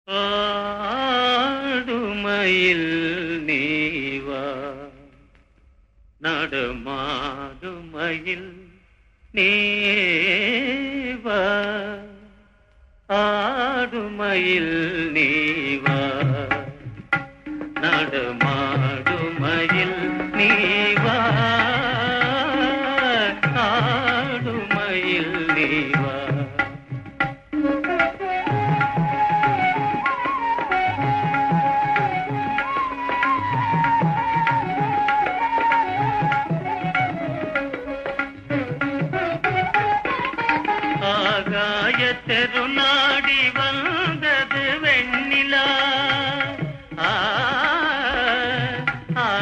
ஆடுமயில் நீவா நடுமாடுமயில் நீவா ஆடுமயில் நீவா நடமாடுமயில் நீவா ஆடுமயில் நீவா ஆகாய தெருநாடி வந்தது வெண்ணிலா ஆ, ஆ,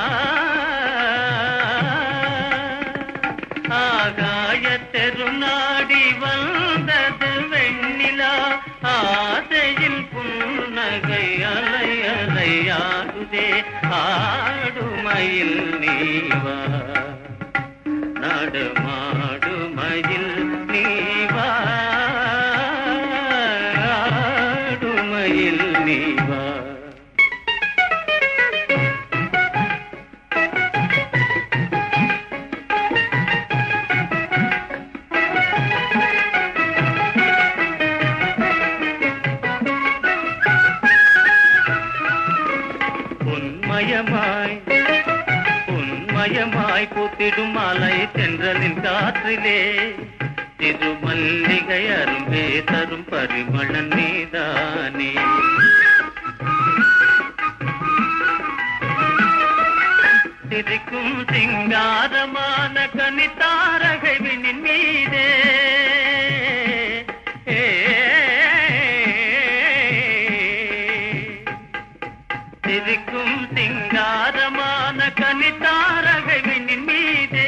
ஆகாய தெருநாடி வந்தது வெண்ணிலா ஆசையில் புன்னகை அலை அலையாடுதே ஆடுமயில் நீவா நடமாடுமயில் நீவா ஆடுமயில் நீவா உன்மயமாய் உன்மயமாய் பூத்திடும் மாலை தென்றலின் காற்றிலே திரு மல்லிகை அரும்பே தரும் பரிமளன் நீதானே சிரிக்கும் சிங்காரமான கனித்தாரகை விண்ணின் மீதே ஏ, சிரிக்கும் சிங்காரமான கனித்தாரகை விண்ணின் மீதே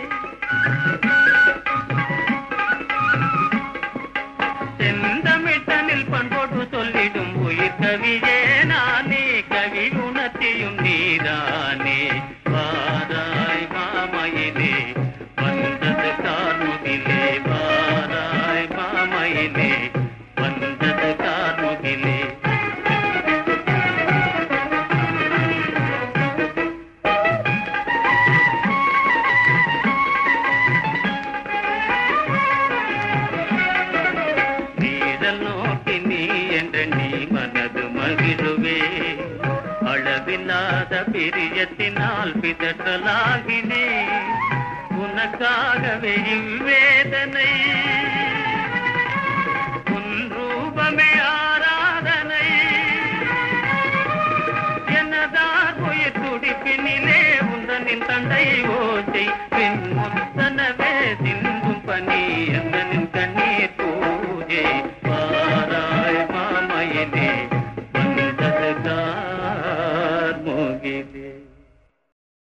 செந்தமிழ்தனில் பண்போடு சொல்லிடும் உயிர் கவியே நானே கவி குணத்தையும் நீதானே வாராய் மாமையிலே வந்தது கார்முகிலே வாராய் மாமையிலே வந்தது கார்முகிலே நீதல் நோக்கி நீ என்ற நீ மனது மகிழுவே அளவில்லாத பிரியத்தினால் பிதற்றலாகினே உனக்காகவே இவ்வேதனை உன் ரூபமே ஆராதனை எனதார் உயிர் துடிப்பினிலே உந்தனின் தண்டை ஓசை பின் முத்தனவே சிந்தும் பனி எந்தனின் கண்ணீர் பூஜை பாராய் மாமையனே